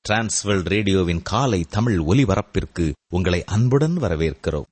Transworld ரேடியோவின் காலை தமிழ் ஒலிபரப்பிற்கு உங்களை அன்புடன் வரவேற்கிறோம்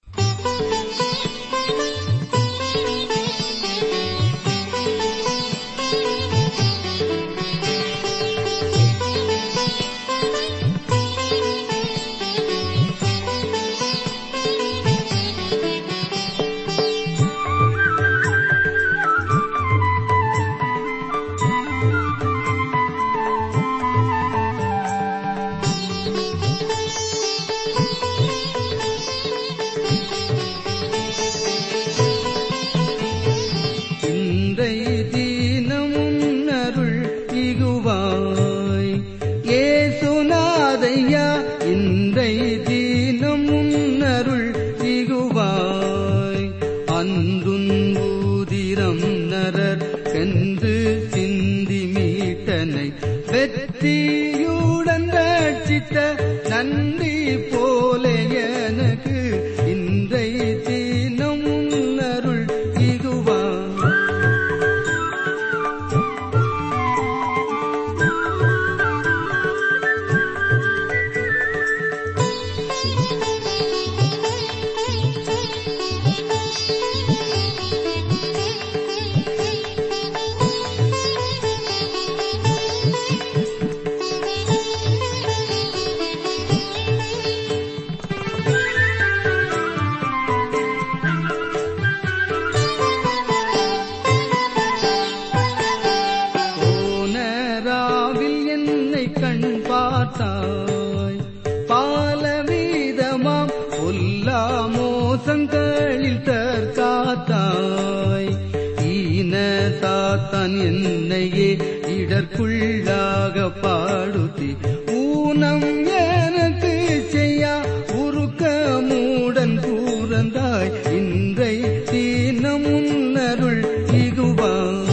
இன்றை தீனமும் அருள் இகுவாய் ஏசுநாதையா இன்றை தீனமும் அருள் இகுவாய் அன்றும் ஊதிரம் நரர் சென்று சிந்தி மீட்டனை வெற்றியுடன் ரட்சித்த நன்றி போல எனக்கு இன்றை தீனமும் அருள் இகுவாய் போனராவில் என்னை கண் பார்த்தாய் பாலவீதமாம் பொல்லா மோசங்களில் தற்காத்தாய் ஈன சாத்தான் என்னையே இடர்க்குள்ளாக பாடுத்தி ஊனம் எனக்கு செய்யா உருக்க மூடன் கூறந்தாய் இன்றை தீனமுன் அருள் இகுவா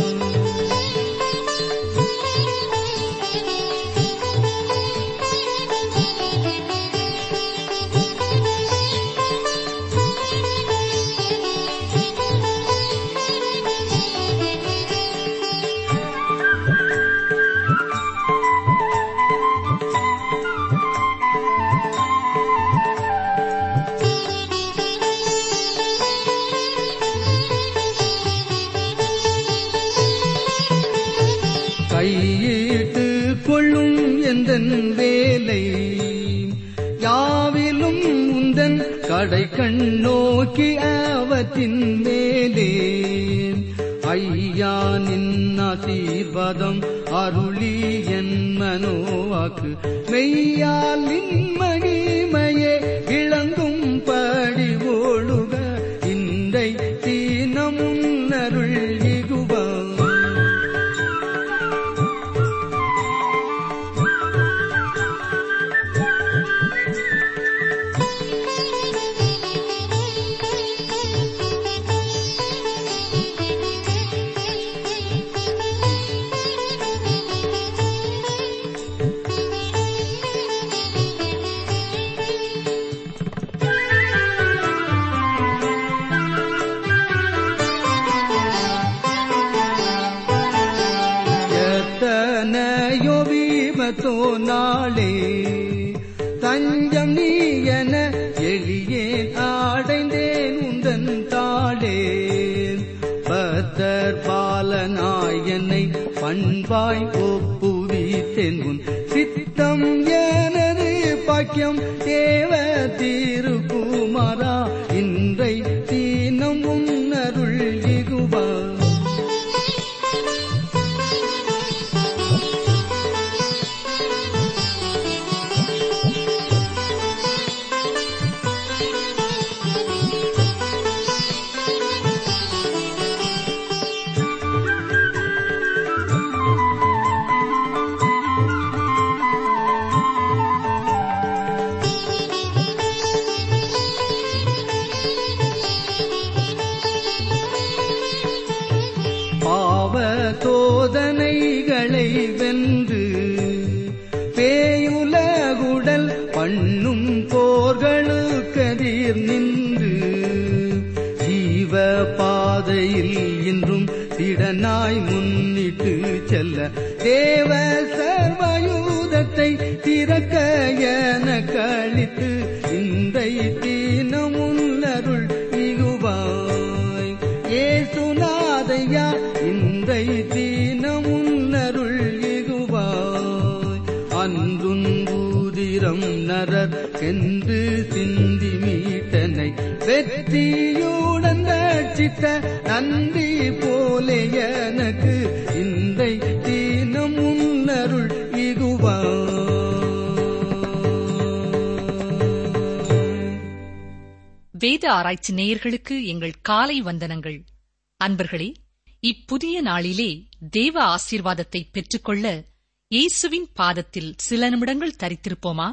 கையிட்டு கொள்ளும் எந்தன் வேலை யாவிலும் உந்தன் கடை கண் நோக்கி அவத்தின் மேலே ஐயா நின் ஆசீர்வாதம் அருளி என் மனோவாக்கு மெய்யால் நின் மகிமையே இளங்கும் படி ஓடுக இன்றை தீனமும் அருள் இகுவா எத்தனையோ விபத்தோ நாளே தஞ்சம் நீ என எளியேன் அடைந்தேன் உந்தன் தாளே பத்தர் பாலனாய் என்னை பண்பாய் ஒப்புவித்தேன் உன் சித்தம் எனது பாக்கியம் தேவ திருக்குமாரா இன்றை தீனம் உன்னருள் இகுவா பாவ சோதனைகளை வென்று பேயுலகுடல் பண்ணும் போர்களுக்கதிர் நின்று ஜீவ பாதையில் இன்றும் திடனாய் முன்னிட்டு செல்ல தேவ சர்வயூதத்தை திறக்க இறக்க என கழித்து இன்றை தீனமுள்ளருள் இகுவாய் ஏசுநாதையா இன்றை தீனமுள்ளருள் இகுவாய் அன்றுங்கூதிரம் நரர் கென்று சிந்தி மீட்டனை வெற்றியுடன் ரட்சித்த நன்றி போலே எனக்கு இன்றை தீனம் உன்னருள் இகுவாய் வேத ஆராய்ச்சி நேயர்களுக்கு எங்கள் காலை வந்தனங்கள் அன்பர்களே இப்புதிய நாளிலே தேவ ஆசீர்வாதத்தை பெற்றுக்கொள்ள இயேசுவின் பாதத்தில் சில நிமிடங்கள் தரித்திருப்போமா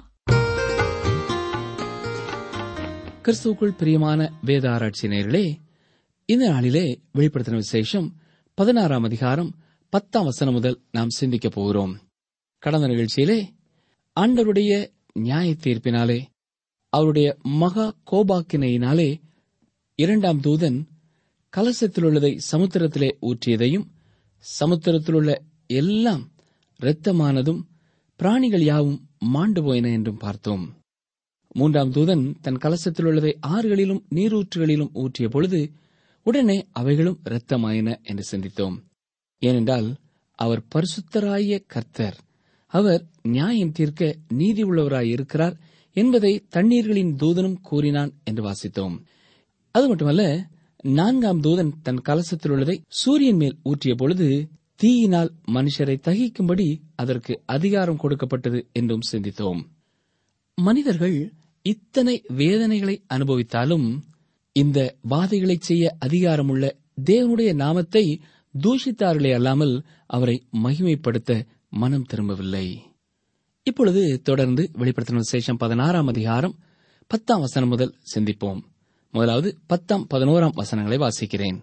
கிறிஸ்துவுக்குள் பிரியமான வேத ஆராய்ச்சி நேயர்களே இந்த நாளிலே வெளிப்படுத்தின விசேஷம் பதினாறாம் அதிகாரம் பத்தாம் வசனம் முதல் நாம் சிந்திக்கப் போகிறோம் கடந்த நிகழ்ச்சியிலே ஆண்டவருடைய நியாய தீர்ப்பினாலே அவருடைய மகா கோபாக்கினையினாலே இரண்டாம் தூதன் கலசத்தில் உள்ளதை சமுத்திரத்திலே ஊற்றியதையும் சமுத்திரத்திலுள்ள எல்லாம் இரத்தமானதும் பிராணிகள் யாவும் மாண்டு போயின என்றும் பார்த்தோம் மூன்றாம் தூதன் தன் கலசத்தில் உள்ளதை ஆறுகளிலும் நீரூற்றுகளிலும் ஊற்றிய பொழுது உடனே அவைகளும் இரத்தமாயின என்று சிந்தித்தோம் ஏனென்றால் அவர் பரிசுத்தராய கர்த்தர் அவர் நியாயம் தீர்க்க நீதி உள்ளவராய் இருக்கிறார் என்பதை தண்ணீர்களின் தூதனும் கூறினான் என்று வாசித்தோம் அது மட்டுமல்ல நான்காம் தூதன் தன் கலசத்தில் உள்ளதை சூரியன் மேல் ஊற்றிய பொழுது தீயினால் மனுஷரை தகிக்கும்படி அதற்கு அதிகாரம் கொடுக்கப்பட்டது என்றும் சிந்தித்தோம் மனிதர்கள் இத்தனை வேதனைகளை அனுபவித்தாலும் இந்த வாதைகளை செய்ய அதிகாரமுள்ள தேவனுடைய நாமத்தை தூஷித்தார்களே அல்லாமல் அவரை மகிமைப்படுத்த மனம் திரும்பவில்லை இப்பொழுது தொடர்ந்து வெளிப்படுத்தின விசேஷம் பதினாறாம் அதிகாரம் பத்தாம் வசனம் முதல் சிந்திப்போம் முதலாவது பத்தாம் பதினோராம் வசனங்களை வாசிக்கிறேன்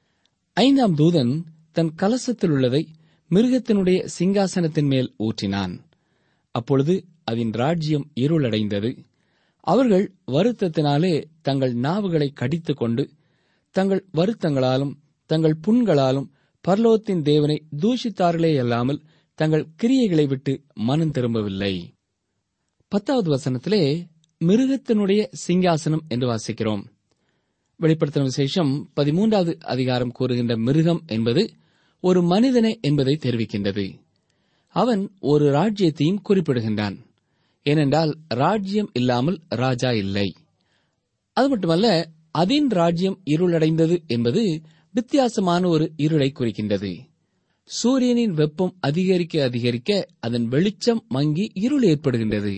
ஐந்தாம் தூதன் தன் கலசத்தில் உள்ளதை மிருகத்தினுடைய சிங்காசனத்தின் மேல் ஊற்றினான் அப்பொழுது அதன் ராஜ்யம் இருளடைந்தது அவர்கள் வருத்தத்தினாலே தங்கள் நாவுகளை கடித்துக் கொண்டு தங்கள் வருத்தங்களாலும் தங்கள் புண்களாலும் பர்லோகத்தின் தேவனை தூஷித்தார்களே அல்லாமல் தங்கள் கிரியைகளை விட்டு மனம் திரும்பவில்லை பத்தாவது வசனத்திலே மிருகத்தினுடைய சிங்காசனம் என்று வாசிக்கிறோம் வெளிப்படுத்தின விசேஷம் பதிமூன்றாவது அதிகாரம் கூறுகின்ற மிருகம் என்பது ஒரு மனிதனே என்பதை தெரிவிக்கின்றது அவன் ஒரு ராஜ்யத்தையும் குறிப்பிடுகின்றான் ஏனென்றால் ராஜ்யம் இல்லாமல் ராஜா இல்லை அது மட்டுமல்ல அதின் ராஜ்யம் இருளடைந்தது என்பது வித்தியாசமான ஒரு இருளை குறிக்கின்றது சூரியனின் வெப்பம் அதிகரிக்க அதிகரிக்க அதன் வெளிச்சம் மங்கி இருள் ஏற்படுகின்றது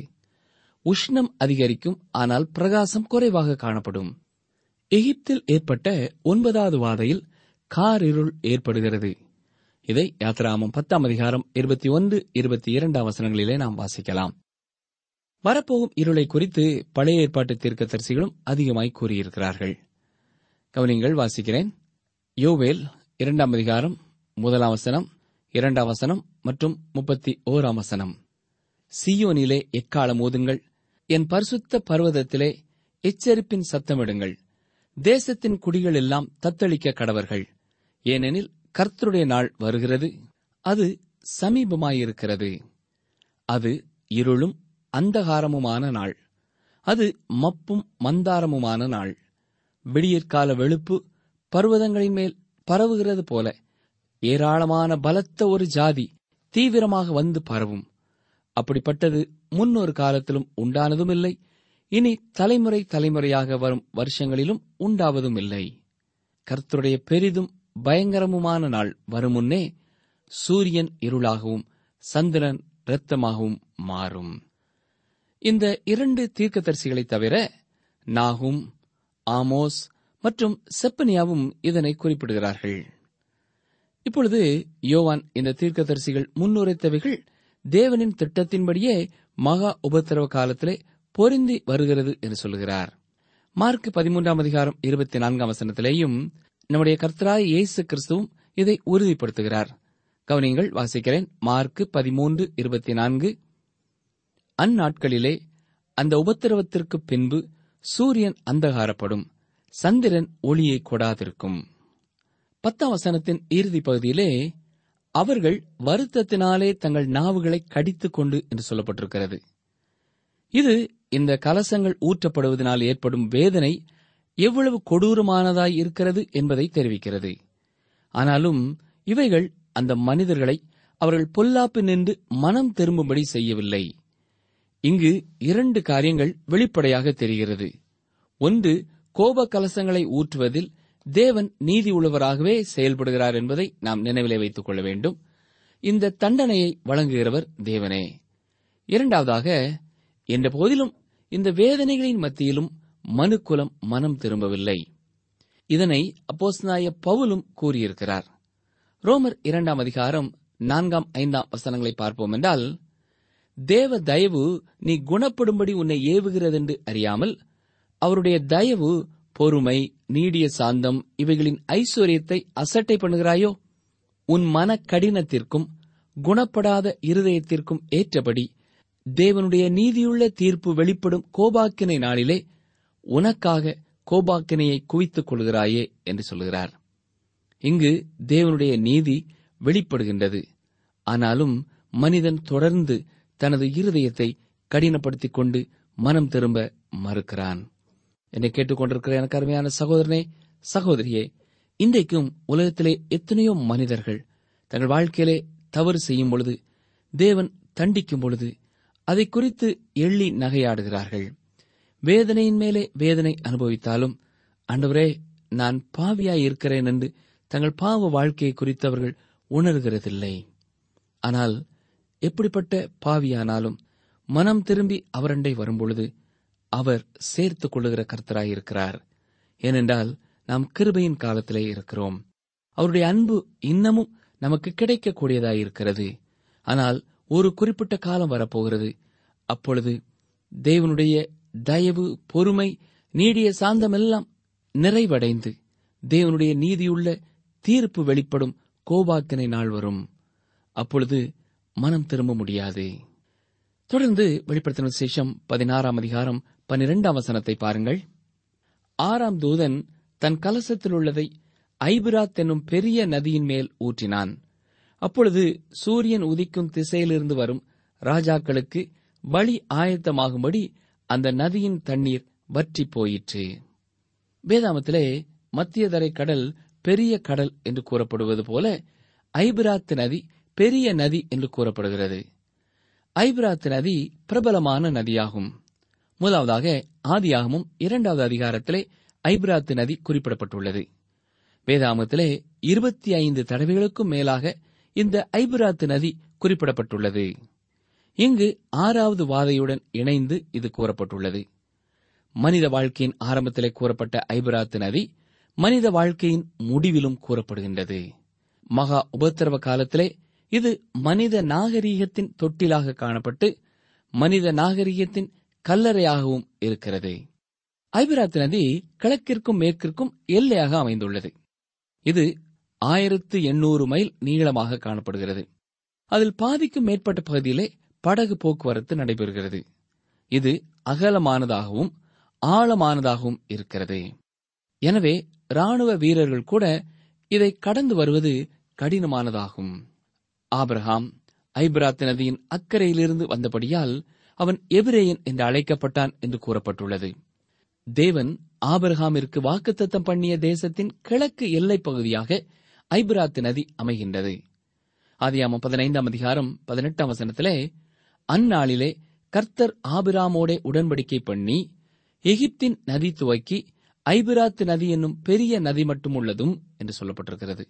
உஷ்ணம் அதிகரிக்கும் ஆனால் பிரகாசம் குறைவாக காணப்படும் எகிப்தில் ஏற்பட்ட ஒன்பதாவது வாதையில் காரிருள் ஏற்படுகிறது இதை யாத்திராமம் பத்தாம் அதிகாரம் இருபத்தி ஒன்று இருபத்தி இரண்டாம் வசனங்களிலே நாம் வாசிக்கலாம் வரப்போகும் இருளை குறித்து பழைய ஏற்பாட்டு தீர்க்கதரிசிகளும் அதிகமாய் கூறியிருக்கிறார்கள் கவனிங்கள் வாசிக்கிறேன் யோவேல் இரண்டாம் அதிகாரம் முதலாம் வசனம் இரண்டாம் வசனம் மற்றும் முப்பத்தி ஓராம் வசனம் சியோனிலே எக்காலம் ஓதுங்கள் என் பரிசுத்த பர்வதத்திலே எச்சரிப்பின் சத்தமிடுங்கள் தேசத்தின் குடிகள் எல்லாம் தத்தளிக்க கடவர்கள் ஏனெனில் கர்த்தருடைய நாள் வருகிறது அது சமீபமாயிருக்கிறது அது இருளும் அந்தகாரமுமான நாள் அது மப்பும் மந்தாரமுமான நாள் விடியற்கால வெளுப்பு பர்வதங்களின் மேல் பரவுகிறது போல ஏராளமான பலத்த ஒரு ஜாதி தீவிரமாக வந்து பரவும் அப்படிப்பட்டது முன்னொரு காலத்திலும் உண்டானதும் இல்லை இனி தலைமுறை தலைமுறையாக வரும் வருஷங்களிலும் உண்டாவதும் இல்லை கர்த்தருடைய பெரிதும் பயங்கரமுமான நாள் வரும் முன்னே சூரியன் இருளாகவும் சந்திரன் இரத்தமாகவும் மாறும் இந்த இரண்டு தீர்க்கதரிசிகளைத் தவிர நாகும் ஆமோஸ் மற்றும் செப்பனியாவும் இதனை குறிப்பிடுகிறார்கள் இப்பொழுது யோவான் இந்த தீர்க்கதரிசிகள் முன்னுரைத்தவைகள் தேவனின் திட்டத்தின்படியே மகா உபத்திரவ காலத்திலே பொருந்தி வருகிறது என்று சொல்கிறார் மார்க் பதிமூன்றாம் அதிகாரம் இருபத்தி நான்காம் வசனத்திலேயும் நம்முடைய கர்த்தராய் இயேசு கிறிஸ்துவும் இதை உறுதிப்படுத்துகிறார் கவனியங்கள் வாசிக்கிறேன் மார்க் பதிமூன்று இருபத்தி நான்கு அந்நாட்களிலே அந்த உபத்திரவத்திற்கு பின்பு சூரியன் அந்தகாரப்படும் சந்திரன் ஒளியை கொடாதிருக்கும் பத்தாம் வசனத்தின் இறுதி பகுதியிலே அவர்கள் வருத்தத்தினாலே தங்கள் நாவுகளை கடித்துக் கொண்டு என்று சொல்லப்பட்டிருக்கிறது இது இந்த கலசங்கள் ஊற்றப்படுவதனால் ஏற்படும் வேதனை எவ்வளவு கொடூரமானதாய் இருக்கிறது என்பதை தெரிவிக்கிறது ஆனாலும் இவைகள் அந்த மனிதர்களை அவர்கள் பொல்லாப்பு நின்று மனம் திரும்பும்படி செய்யவில்லை இங்கு இரண்டு காரியங்கள் வெளிப்படையாக தெரிகிறது ஒன்று கோப கலசங்களை ஊற்றுவதில் தேவன் நீதி உள்ளவராகவே செயல்படுகிறார் என்பதை நாம் நினைவிலே வைத்துக் கொள்ள வேண்டும் இந்த தண்டனையை வழங்குகிறவர் தேவனே இரண்டாவதாக என்ற போதிலும் இந்த வேதனைகளின் மத்தியிலும் மனுக்குலம் மனம் திரும்பவில்லை இதனை அப்போஸ்தலனாய பவுலும் கூறியிருக்கிறார் ரோமர் இரண்டாம் அதிகாரம் நான்காம் ஐந்தாம் வசனங்களை பார்ப்போம் என்றால் தேவ தயவு நீ குணப்படும்படி உன்னை ஏவுகிறதென்று அறியாமல் அவருடைய தயவு பொறுமை நீடிய சாந்தம் இவைகளின் ஐஸ்வர்யத்தை அசட்டை பண்ணுகிறாயோ உன் மன கடினத்திற்கும் குணப்படாத இருதயத்திற்கும் ஏற்றபடி தேவனுடைய நீதியுள்ள தீர்ப்பு வெளிப்படும் கோபாக்கினை நாளிலே உனக்காக கோபாக்கினையை குவித்துக் கொள்கிறாயே என்று சொல்கிறார் இங்கு தேவனுடைய நீதி வெளிப்படுகின்றது ஆனாலும் மனிதன் தொடர்ந்து தனது இருதயத்தை கடினப்படுத்திக் கொண்டு மனம் திரும்ப மறுக்கிறான் என்னை கேட்டுக்கொண்டிருக்கிற எனக்கு அருமையான சகோதரனே சகோதரியே இன்றைக்கும் உலகத்திலே எத்தனையோ மனிதர்கள் தங்கள் வாழ்க்கையிலே தவறு செய்யும் பொழுது தேவன் தண்டிக்கும் பொழுது அதை குறித்து எள்ளி நகையாடுகிறார்கள் வேதனையின் மேலே வேதனை அனுபவித்தாலும் ஆண்டவரே நான் பாவியாய் இருக்கிறேன் என்று தங்கள் பாவ வாழ்க்கையை குறித்து அவர்கள் உணர்கிறதில்லை ஆனால் எப்படிப்பட்ட பாவியானாலும் மனம் திரும்பி அவரண்டை வரும்பொழுது அவர் சேர்த்துக் கொள்ளுகிற கர்த்தராயிருக்கிறார் ஏனென்றால் நாம் கிருபையின் காலத்திலே இருக்கிறோம் அவருடைய அன்பு இன்னமும் நமக்கு கிடைக்கக்கூடியதாயிருக்கிறது ஆனால் ஒரு குறிப்பிட்ட காலம் வரப்போகிறது அப்பொழுது தேவனுடைய தயவு பொறுமை நீடிய சாந்தமெல்லாம் நிறைவடைந்து தேவனுடைய நீதியுள்ள தீர்ப்பு வெளிப்படும் கோபாக்கினை நாள் வரும் அப்பொழுது மனம் திரும்ப முடியாது தொடர்ந்து வெளிப்படுத்தின விசேஷம் பதினாறாம் அதிகாரம் பனிரெண்டாம் வசனத்தை பாருங்கள் ஆறாம் தூதன் தன் கலசத்தில் உள்ளதை ஐபிராத் என்னும் பெரிய நதியின் மேல் ஊற்றினான் அப்பொழுது சூரியன் உதிக்கும் திசையிலிருந்து வரும் ராஜாக்களுக்கு வழி ஆயத்தமாகும்படி அந்த நதியின் தண்ணீர் வற்றி போயிற்று வேதாமத்திலே மத்தியதரை கடல் பெரிய கடல் என்று கூறப்படுவது போல ஐபிராத் நதி பெரிய நதி என்று கூறப்படுகிறது ஐபிராத் நதி பிரபலமான நதியாகும் முதலாவதாக ஆதியாகமும் இரண்டாவது அதிகாரத்திலே ஐபிராத் நதி குறிப்பிடப்பட்டுள்ளது வேதாமத்திலே இருபத்தி ஐந்து தடவைகளுக்கும் மேலாக இந்த ஐபிராத் நதி குறிப்பிடப்பட்டுள்ளது இங்கு ஆறாவது வாதையுடன் இணைந்து இது கூறப்பட்டுள்ளது மனித வாழ்க்கையின் ஆரம்பத்திலே கூறப்பட்ட ஐபிராத் நதி மனித வாழ்க்கையின் முடிவிலும் கூறப்படுகின்றது மகா உபத்திரவ காலத்திலே இது மனித நாகரீகத்தின் தொட்டிலாக காணப்பட்டு மனித நாகரீகத்தின் கல்லறையாகவும் இருக்கிறது ஐபிராத் நதி கிழக்கிற்கும் மேற்கிற்கும் எல்லையாக அமைந்துள்ளது இது ஆயிரத்து எண்ணூறு மைல் நீளமாக காணப்படுகிறது அதில் பாதிக்கும் மேற்பட்ட பகுதியிலே படகு போக்குவரத்து நடைபெறுகிறது இது அகலமானதாகவும் ஆழமானதாகவும் இருக்கிறது எனவே ராணுவ வீரர்கள் கூட இதை கடந்து வருவது கடினமானதாகும் ஆபிரகாம் ஐபிராத் நதியின் அக்கறையிலிருந்து வந்தபடியால் அவன் எபிரேயன் என்று அழைக்கப்பட்டான் என்று கூறப்பட்டுள்ளது தேவன் ஆபிரகாமிற்கு வாக்குத்தத்தம் பண்ணிய தேசத்தின் கிழக்கு எல்லைப் பகுதியாக ஐபிராத் நதி அமைகின்றது ஆதியாமம் பதினைந்தாம் அதிகாரம் பதினெட்டாம் வசனத்திலே அந்நாளிலே கர்த்தர் ஆபிராமோடே உடன்படிக்கை பண்ணி எகிப்தின் நதி துவக்கி ஐபிராத் நதி என்னும் பெரிய நதி மட்டும் உள்ளதும் என்று சொல்லப்பட்டிருக்கிறது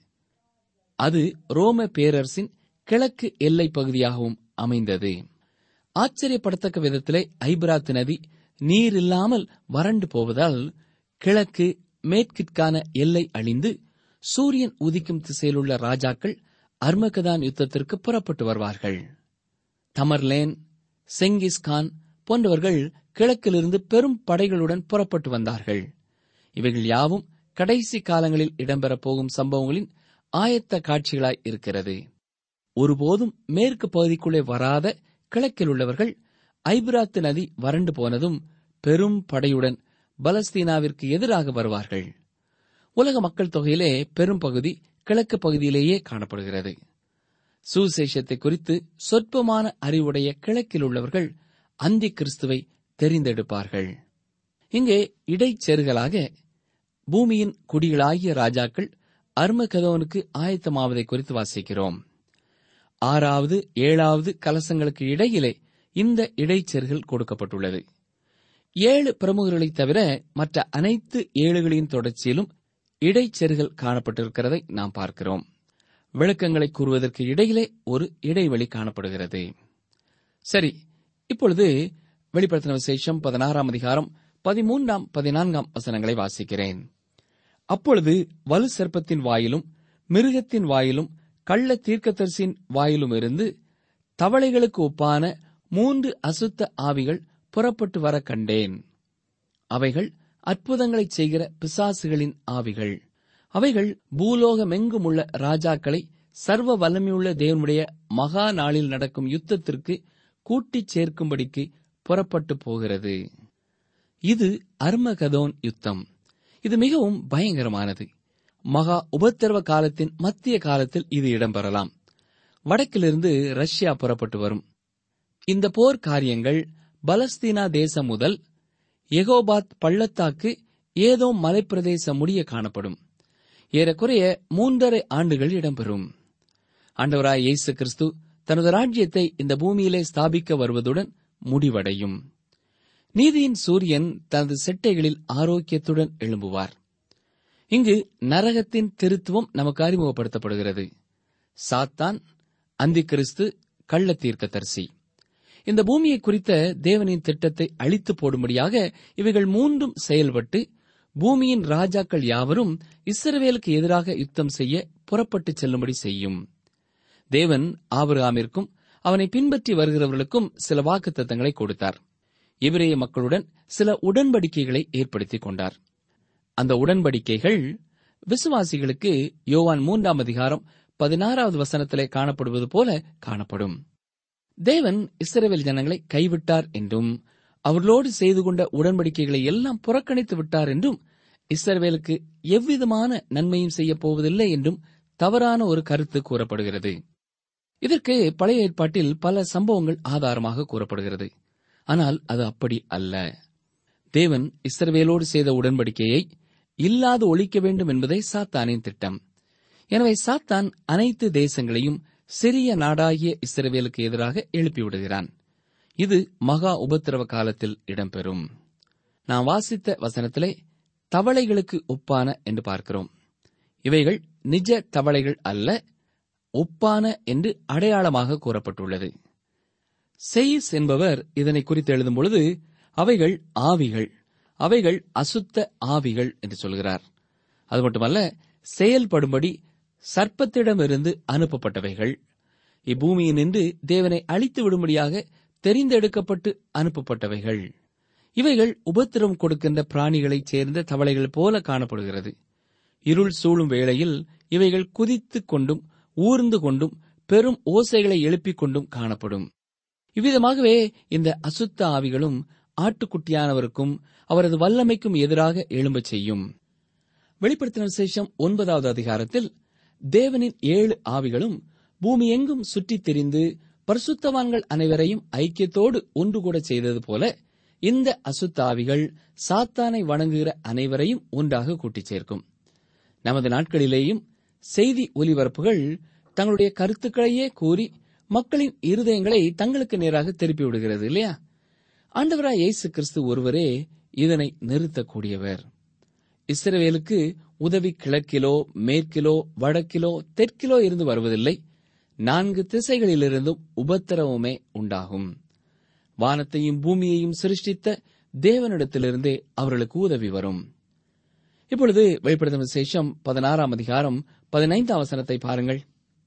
அது ரோம பேரரசின் கிழக்கு எல்லை பகுதியாகவும் அமைந்தது ஆச்சரியப்படத்தக்க விதத்திலே ஐபிராத் நதி நீர் இல்லாமல் வறண்டு போவதால் கிழக்கு மேற்கிற்கான எல்லை அழிந்து சூரியன் உதிக்கும் திசையிலுள்ள ராஜாக்கள் அர்மகதான் யுத்தத்திற்கு புறப்பட்டு வருவார்கள் தமர்லேன் செங்கிஸ்கான் போன்றவர்கள் கிழக்கிலிருந்து பெரும் படைகளுடன் புறப்பட்டு வந்தார்கள் இவைகள் யாவும் கடைசி காலங்களில் இடம்பெறப் போகும் சம்பவங்களின் ஆயத்த காட்சிகளாய் இருக்கிறது ஒருபோதும் மேற்கு பகுதிக்குள்ளே வராத கிழக்கில் உள்ளவர்கள் ஐபிராத்து நதி வறண்டு போனதும் பெரும் படையுடன் பலஸ்தீனாவிற்கு எதிராக வருவார்கள் உலக மக்கள் தொகையிலே பெரும் பகுதி கிழக்கு பகுதியிலேயே காணப்படுகிறது சுசேஷத்தை குறித்து சொற்பமான அறிவுடைய கிழக்கில் உள்ளவர்கள் அந்தி கிறிஸ்துவை தெரிந்தெடுப்பார்கள் இங்கே இடைச்செருகலாக பூமியின் குடிகளாகிய ராஜாக்கள் அர்மகதோனுக்கு ஆயத்தமாவதை குறித்து வாசிக்கிறோம் ஆறாவது ஏழாவது கலசங்களுக்கு இடையிலே இந்த இடைச்செருகல் கொடுக்கப்பட்டுள்ளது ஏழு பிரமுகர்களைத் தவிர மற்ற அனைத்து ஏழுகளின் தொடர்ச்சியிலும் இடைச்செருகல் காணப்பட்டிருக்கிறதை நாம் பார்க்கிறோம் விளக்கங்களை கூறுவதற்கு இடையிலே ஒரு இடைவெளி காணப்படுகிறது சரி இப்பொழுது வெளிப்படுத்தின விசேஷம் பதினாறாம் அதிகாரம் பதிமூன்றாம் பதினான்காம் வசனங்களை வாசிக்கிறேன் அப்பொழுது வலு சர்ப்பத்தின் வாயிலும் மிருகத்தின் வாயிலும் கள்ள தீர்க்கதரிசியின் வாயிலும் இருந்து தவளைகளுக்கு ஒப்பான மூன்று அசுத்த ஆவிகள் புறப்பட்டு வர கண்டேன் அவைகள் அற்புதங்களைச் செய்கிற பிசாசுகளின் ஆவிகள் அவைகள் பூலோகமெங்கும் உள்ள ராஜாக்களை சர்வ வல்லமையுள்ள தேவனுடைய மகா நாளில் நடக்கும் யுத்தத்திற்கு கூட்டிச் சேர்க்கும்படிக்கு புறப்பட்டு போகிறது இது அர்மகதோன் யுத்தம் இது மிகவும் பயங்கரமானது மகா உபத்திரவ காலத்தின் மத்திய காலத்தில் இது இடம்பெறலாம் வடக்கிலிருந்து ரஷ்யா புறப்பட்டு வரும் இந்த போர் காரியங்கள் பலஸ்தீனா தேசம் முதல் எகோபாத் பள்ளத்தாக்கு ஏதோ மலைப்பிரதேசம் முடிய காணப்படும் ஏறக்குறைய மூன்றரை ஆண்டுகள் இடம்பெறும் ஆண்டவராய் இயேசு கிறிஸ்து தனது ராஜ்யத்தை இந்த பூமியிலே ஸ்தாபிக்க வருவதுடன் முடிவடையும் நீதியின் சூரியன் தனது செட்டைகளில் ஆரோக்கியத்துடன் எழும்புவார் இங்கு நரகத்தின் திருத்துவம் நமக்கு அறிமுகப்படுத்தப்படுகிறது சாத்தான் அந்தி கிறிஸ்து கள்ள தீர்க்கதரிசி இந்த பூமியை குறித்த தேவனின் திட்டத்தை அழித்து போடும்படியாக இவைகள் மூன்றும் செயல்பட்டு பூமியின் ராஜாக்கள் யாவரும் இஸ்ரவேலுக்கு எதிராக யுத்தம் செய்ய புறப்பட்டுச் செல்லும்படி செய்யும் தேவன் ஆபிரகாமிற்கும் அவனை பின்பற்றி வருகிறவர்களுக்கும் சில வாக்குத்தத்தங்களை கொடுத்தார் எபிரேய மக்களுடன் சில உடன்படிக்கைகளை ஏற்படுத்திக் கொண்டார் அந்த உடன்படிக்கைகள் விசுவாசிகளுக்கு யோவான் மூன்றாம் அதிகாரம் பதினாறாவது வசனத்திலே காணப்படுவது போல காணப்படும் தேவன் இஸ்ரவேல் ஜனங்களை கைவிட்டார் என்றும் அவர்களோடு செய்து கொண்ட உடன்படிக்கைகளை எல்லாம் புறக்கணித்து விட்டார் என்றும் இஸ்ரவேலுக்கு எவ்விதமான நன்மையும் செய்யப் போவதில்லை என்றும் தவறான ஒரு கருத்து கூறப்படுகிறது இதற்கு பழைய ஏற்பாட்டில் பல சம்பவங்கள் ஆதாரமாக கூறப்படுகிறது ஆனால் அது அப்படி அல்ல தேவன் இஸ்ரவேலோடு செய்த உடன்படிக்கையை இல்லாது ஒழிக்க வேண்டும் என்பதே சாத்தானின் திட்டம் எனவே சாத்தான் அனைத்து தேசங்களையும் சிறிய நாடாகிய இஸ்ரவேலுக்கு எதிராக எழுப்பிவிடுகிறான் இது மகா உபத்திரவ காலத்தில் இடம்பெறும் நாம் வாசித்த வசனத்திலே தவளைகளுக்கு ஒப்பான என்று பார்க்கிறோம் இவைகள் நிஜ தவளைகள் அல்ல ஒப்பான என்று அடையாளமாக கூறப்பட்டுள்ளது செயிஸ் என்பவர் இதனை குறித்து எழுதும் பொழுது அவைகள் ஆவிகள் அவைகள் அசுத்த ஆவிகள் என்று சொல்கிறார் அது மட்டுமல்ல செயல்படும்படி சர்ப்பத்திடமிருந்து அனுப்பப்பட்டவைகள் இப்பூமியினின்று தேவனை அழித்து விடும்படியாக தெரிந்தெடுக்கப்பட்டு அனுப்பப்பட்டவைகள் இவைகள் உபத்திரம் கொடுக்கின்ற பிராணிகளைச் சேர்ந்த தவளைகள் போல காணப்படுகிறது இருள் சூழும் வேளையில் இவைகள் குதித்துக் கொண்டும் ஊர்ந்து கொண்டும் பெரும் ஓசைகளை எழுப்பிக் கொண்டும் காணப்படும் இவ்விதமாகவே இந்த அசுத்த ஆவிகளும் ஆட்டுக்குட்டியானவருக்கும் அவரது வல்லமைக்கும் எதிராக எழும்பச் செய்யும் வெளிப்படுத்தின விசேஷம் ஒன்பதாவது அதிகாரத்தில் தேவனின் ஏழு ஆவிகளும் பூமி எங்கும் சுற்றித் திரிந்து பரிசுத்தவான்கள் அனைவரையும் ஐக்கியத்தோடு ஒன்று கூட செய்தது போல இந்த அசுத்த ஆவிகள் சாத்தானை வணங்குகிற அனைவரையும் ஒன்றாக கூட்டிச் சேர்க்கும் நமது நாட்களிலேயும் செய்தி ஒலிபரப்புகள் தங்களுடைய கருத்துக்களையே கூறி மக்களின் இருதயங்களை தங்களுக்கு நேராக திருப்பி விடுகிறது இல்லையா ஆண்டவராய் இயேசு கிறிஸ்து ஒருவரே இதனை நிறுத்தக்கூடியவர் இஸ்ரவேலுக்கு உதவி கிழக்கிலோ மேற்கிலோ வடக்கிலோ தெற்கிலோ இருந்து வருவதில்லை நான்கு திசைகளிலிருந்தும் உபத்திரவமே உண்டாகும் வானத்தையும் பூமியையும் சிருஷ்டித்த தேவனிடத்திலிருந்தே அவர்களுக்கு உதவி வரும் இப்பொழுது வெளிப்படுத்தும் விசேஷம் பதினாறாம் அதிகாரம் பதினைந்தாம் வசனத்தை பாருங்கள்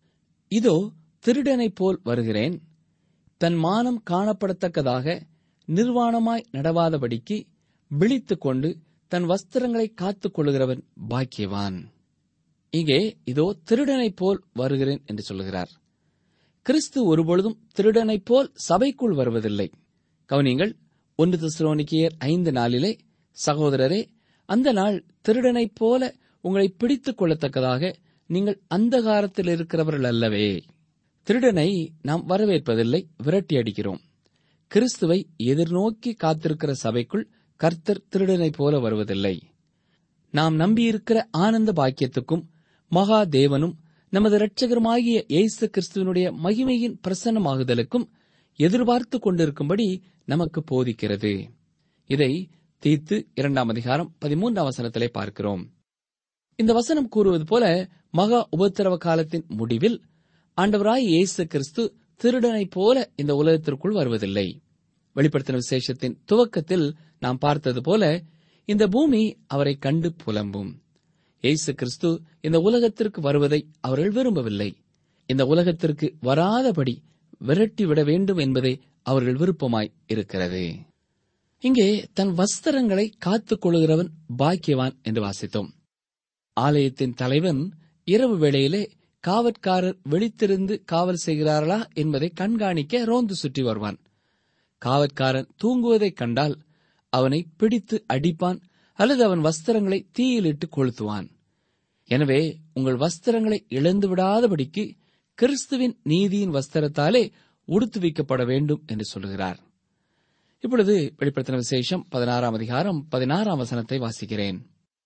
இதோ திருடனைப் போல் வருகிறேன் தன் மானம் காணப்படத்தக்கதாக நிர்வாணமாய் நடவாதபடிக்கு விழித்துக் கொண்டு தன் வஸ்திரங்களை காத்துக் கொள்கிறவன் பாக்கியவான் இங்கே இதோ திருடனைப் போல் வருகிறேன் என்று சொல்லுகிறார் கிறிஸ்து ஒருபொழுதும் திருடனைப் போல் சபைக்குள் வருவதில்லை கவனிங்கள் ஒன்று திசுரோனிக்கியர் ஐந்து நாளிலே சகோதரரே அந்த நாள் திருடனைப் போல உங்களை பிடித்துக் கொள்ளத்தக்கதாக நீங்கள் அந்தகாரத்தில் இருக்கிறவர்கள் அல்லவே திருடனை நாம் வரவேற்பதில்லை விரட்டி அடிக்கிறோம் கிறிஸ்துவை எதிர்நோக்கி காத்திருக்கிற சபைக்குள் கர்த்தர் திருடனைப் போல வருவதில்லை நாம் நம்பியிருக்கிற ஆனந்த பாக்கியத்துக்கும் மகா தேவனும் நமது இரட்சகருமாகிய இயேசு கிறிஸ்துவனுடைய மகிமையின் பிரசன்னமாகுதலுக்கும் எதிர்பார்த்து கொண்டிருக்கும்படி நமக்கு போதிக்கிறது இதை தீத்து இரண்டாம் அதிகாரம் பதிமூன்றாம் வசனத்திலே பார்க்கிறோம் இந்த வசனம் கூறுவது போல மகா உபத்திரவ காலத்தின் முடிவில் ஆண்டவராய் இயேசு கிறிஸ்து திருடனைப் போல இந்த உலகத்திற்குள் வருவதில்லை வெளிப்படுத்தின விசேஷத்தின் துவக்கத்தில் நாம் பார்த்தது போல இந்த பூமி அவரை கண்டு புலம்பும் இயேசு கிறிஸ்து இந்த உலகத்திற்கு வருவதை அவர்கள் விரும்பவில்லை இந்த உலகத்திற்கு வராதபடி விரட்டி விட வேண்டும் என்பதே அவர்கள் விருப்பமாய் இருக்கிறது இங்கே தன் வஸ்திரங்களை காத்துக் கொள்கிறவன் பாக்கியவான் என்று வாசித்தோம் ஆலயத்தின் தலைவன் இரவு வேளையிலே காவற்காரர் விழித்திருந்து காவல் செய்கிறார்களா என்பதை கண்காணிக்க ரோந்து சுற்றி வருவான் காவற்காரன் தூங்குவதைக் கண்டால் அவனை பிடித்து அடிப்பான் அல்லது அவன் வஸ்திரங்களை தீயிலிட்டு கொளுத்துவான் எனவே உங்கள் வஸ்திரங்களை இழந்து விடாதபடிக்கு கிறிஸ்துவின் நீதியின் வஸ்திரத்தாலே உடுத்துவிக்கப்பட வேண்டும் என்று சொல்கிறார் இப்பொழுது வெளிப்படுத்தின விசேஷம் பதினாறாம் அதிகாரம் பதினாறாம் வசனத்தை வாசிக்கிறேன்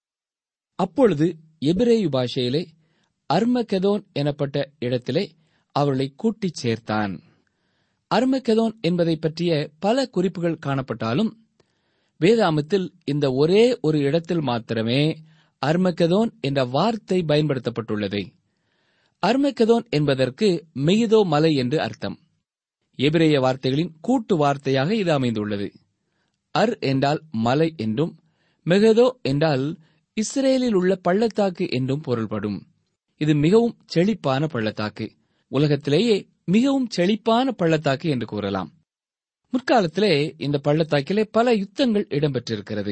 அப்பொழுது எபிரேயு பாஷையிலே அர்மகெதோன் எனப்பட்ட இடத்திலே அவர்களை கூட்டிச் சேர்த்தான் அர்மகெதோன் என்பதை பற்றிய பல குறிப்புகள் காணப்பட்டாலும் வேதாமத்தில் இந்த ஒரே ஒரு இடத்தில் மாத்திரமே அர்மகெதோன் என்ற வார்த்தை பயன்படுத்தப்பட்டுள்ளது அர்மகெதோன் என்பதற்கு மெகிதோ மலை என்று அர்த்தம் எபிரேய வார்த்தைகளின் கூட்டு வார்த்தையாக இது அமைந்துள்ளது அர் என்றால் மலை என்றும் மெகதோ என்றால் இஸ்ரேலில் உள்ள பள்ளத்தாக்கு என்றும் பொருள்படும் இது மிகவும் செழிப்பான பள்ளத்தாக்கு உலகத்திலேயே மிகவும் செழிப்பான பள்ளத்தாக்கு என்று கூறலாம் முற்காலத்திலே இந்த பள்ளத்தாக்கிலே பல யுத்தங்கள் இடம்பெற்றிருக்கிறது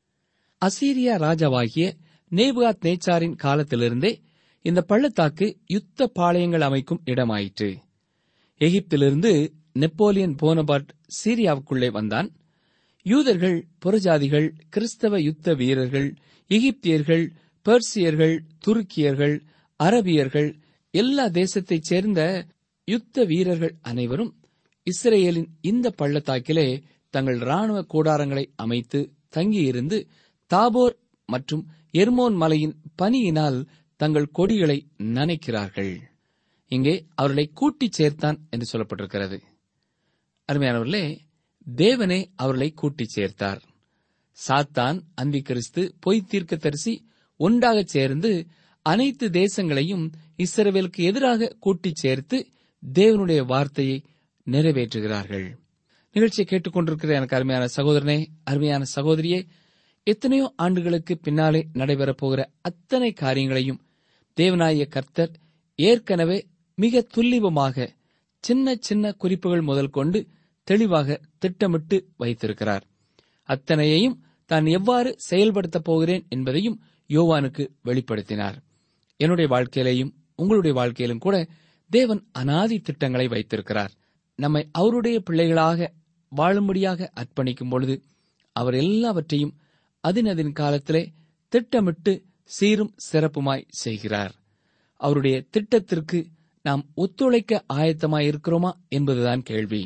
அசீரியா ராஜாவாகிய நேபுகாத் நேச்சாரின் காலத்திலிருந்தே இந்த பள்ளத்தாக்கு யுத்த பாளையங்கள் அமைக்கும் இடமாயிற்று எகிப்திலிருந்து நெப்போலியன் போனபார்ட் சீரியாவுக்குள்ளே வந்தான் யூதர்கள் புறஜாதிகள் கிறிஸ்தவ யுத்த வீரர்கள் எகிப்தியர்கள் பெர்சியர்கள் துருக்கியர்கள் அரபியர்கள் எல்லா தேசத்தைச் சேர்ந்த யுத்த வீரர்கள் அனைவரும் இஸ்ரேலின் இந்த பள்ளத்தாக்கிலே தங்கள் ராணுவ கூடாரங்களை அமைத்து தங்கியிருந்து தாபோர் மற்றும் எர்மோன் மலையின் பனியினால் தங்கள் கொடிகளை நனைக்கிறார்கள் இங்கே அவர்களை கூட்டிச் சேர்த்தான் என்று சொல்லப்பட்டிருக்கிறது அருமையானவர்களே தேவனே அவர்களை கூட்டிச் சேர்த்தார் சாத்தான் அந்தி கிறிஸ்து பொய் தீர்க்கதரிசி ஒன்றாகச் சேர்ந்து அனைத்து தேசங்களையும் இஸ்ரவேலுக்கு எதிராக கூட்டிச் சேர்த்து தேவனுடைய வார்த்தையை நிறைவேற்றுகிறார்கள் நிகழ்ச்சியை கேட்டுக்கொண்டிருக்கிற எனக்கு அருமையான சகோதரனே அருமையான சகோதரியே எத்தனையோ ஆண்டுகளுக்கு பின்னாலே நடைபெறப் போகிற அத்தனை காரியங்களையும் தேவனாய கர்த்தர் ஏற்கனவே மிக துல்லிபமாக சின்ன சின்ன குறிப்புகள் முதல் கொண்டு தெளிவாக திட்டமிட்டு வைத்திருக்கிறார் அத்தனையையும் தான் எவ்வாறு செயல்படுத்தப் போகிறேன் என்பதையும் யோவானுக்கு வெளிப்படுத்தினார் என்னுடைய வாழ்க்கையிலேயும் உங்களுடைய வாழ்க்கையிலும் கூட தேவன் அனாதி திட்டங்களை வைத்திருக்கிறார் நம்மை அவருடைய பிள்ளைகளாக வாழும்படியாக அர்ப்பணிக்கும் பொழுது அவர் எல்லாவற்றையும் அதினதின் காலத்திலே திட்டமிட்டு சீரும் சிறப்புமாய் செய்கிறார் அவருடைய திட்டத்திற்கு நாம் ஒத்துழைக்க ஆயத்தமாய் இருக்கிறோமா என்பதுதான் கேள்வி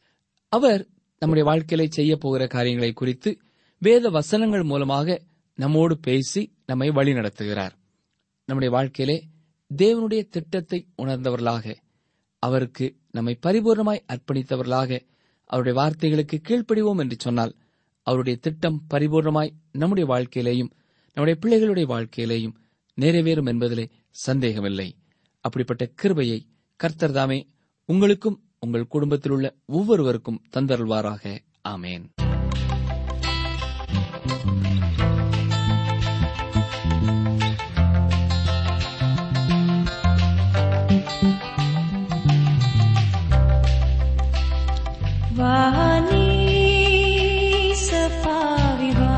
அவர் நம்முடைய வாழ்க்கையிலே செய்ய போகிற காரியங்களை குறித்து வேத வசனங்கள் மூலமாக நம்மோடு பேசி நம்மை வழிநடத்துகிறார் நம்முடைய வாழ்க்கையிலே தேவனுடைய திட்டத்தை உணர்ந்தவர்களாக அவருக்கு நம்மை பரிபூர்ணமாய் அர்ப்பணித்தவர்களாக அவருடைய வார்த்தைகளுக்கு கீழ்ப்படிவோம் என்று சொன்னால் அவருடைய திட்டம் பரிபூர்ணமாய் நம்முடைய வாழ்க்கையிலேயும் நம்முடைய பிள்ளைகளுடைய வாழ்க்கையிலேயும் நிறைவேறும் என்பதிலே சந்தேகமில்லை அப்படிப்பட்ட கிருபையை கர்த்தர் தாமே உங்களுக்கும் உங்கள் குடும்பத்தில் உள்ள ஒவ்வொருவருக்கும் தந்தருள்வாராக ஆமேன் வானி சபாவிவா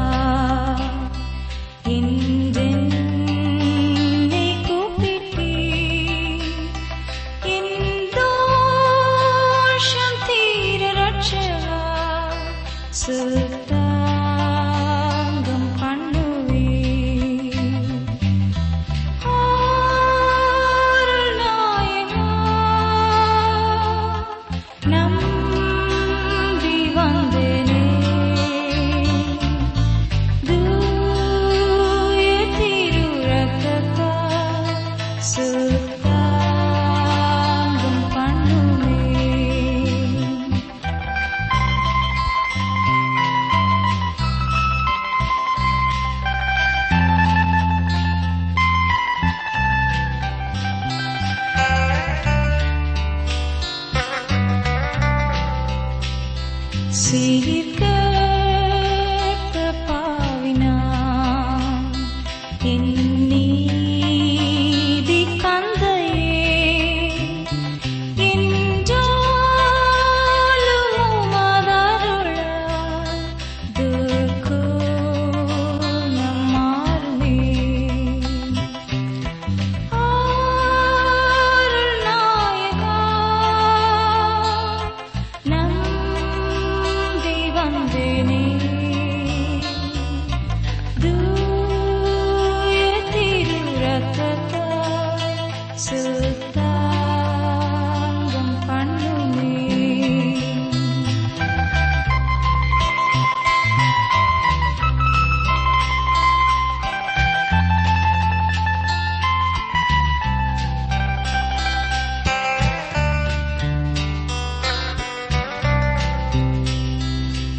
என்றென்னை கூப்பிட்டீ என் தோஷம் தீர ரட்சகா சுத்தாங்கம் பண்ணுவே அருள்நாயகா நம்பி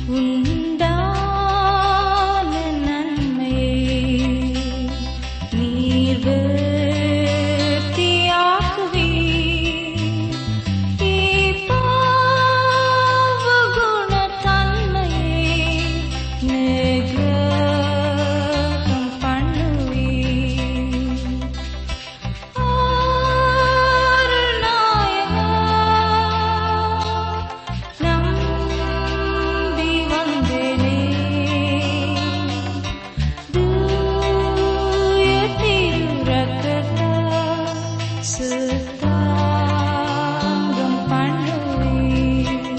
உண்டான நன்மையை நீர் விருத்தியாக்குவீர். இப்பாவகுணத்தன்மையை நிகிரகம் பண்ணுவீர். நம்பி வந்தேனே தூய திருரக்கத்த சுத்தாங்கம் பண்ணுவீர்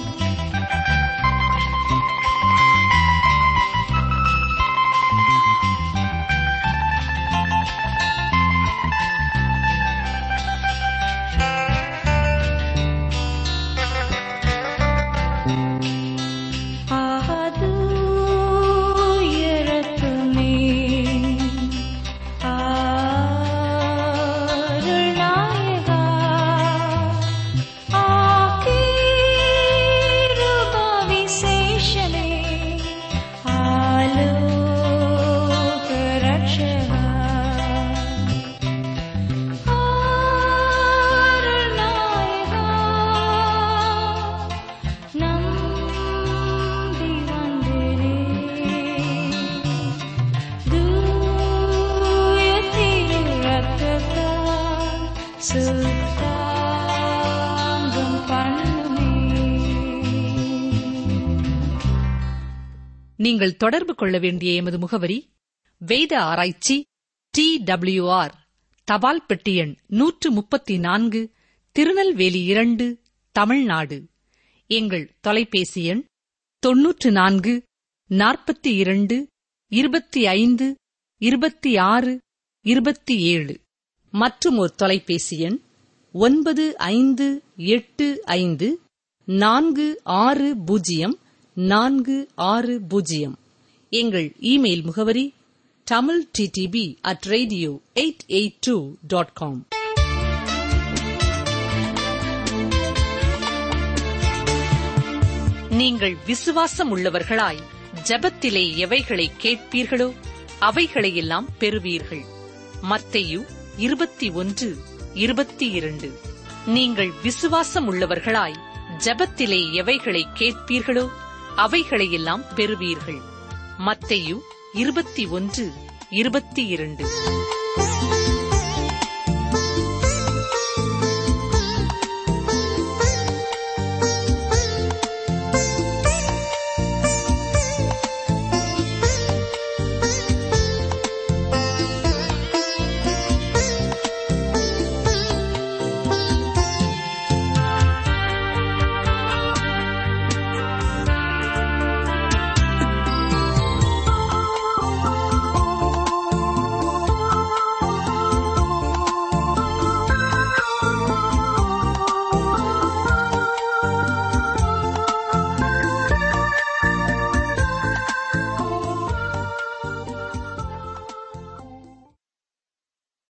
ஆதுயரத்துமே அருள்நாயகா ஆகீருப விசேஷமே ஆலோக ரட்சகா அருள்நாயகா நம்பி வந்தேனே தூய திருரத்தத்தால் சுத்தாங்கம் பண்ணுமே நீங்கள் தொடர்பு கொள்ள வேண்டிய எமது முகவரி வேத ஆராய்ச்சி டி டபிள்யூஆர் தபால் பெட்டி எண் நூற்று முப்பத்தி நான்கு திருநெல்வேலி இரண்டு தமிழ்நாடு எங்கள் தொலைபேசி எண் தொன்னூற்று நான்கு நாற்பத்தி இரண்டு இருபத்தி ஐந்து இருபத்தி ஆறு இருபத்தி ஏழு மற்றும் ஒரு தொலைபேசி எண் ஒன்பது ஐந்து எட்டு ஐந்து நான்கு ஆறு பூஜ்ஜியம் நான்கு ஆறு பூஜ்ஜியம் எங்கள் இமெயில் முகவரி Tamil DTP at radio eight eight two dot com நீங்கள் விசுவாசம் உள்ளவர்களாய் ஜெபத்திலே எவைகளை கேட்பீர்களோ அவைகளையெல்லாம் பெறுவீர்கள் மத்தேயு இருபத்தி ஒன்று இருபத்தி இரண்டு நீங்கள் விசுவாசம் உள்ளவர்களாய் ஜெபத்திலே எவைகளை கேட்பீர்களோ அவைகளையெல்லாம் பெறுவீர்கள் மத்தேயு இருபத்தி ஒன்று இருபத்தி இரண்டு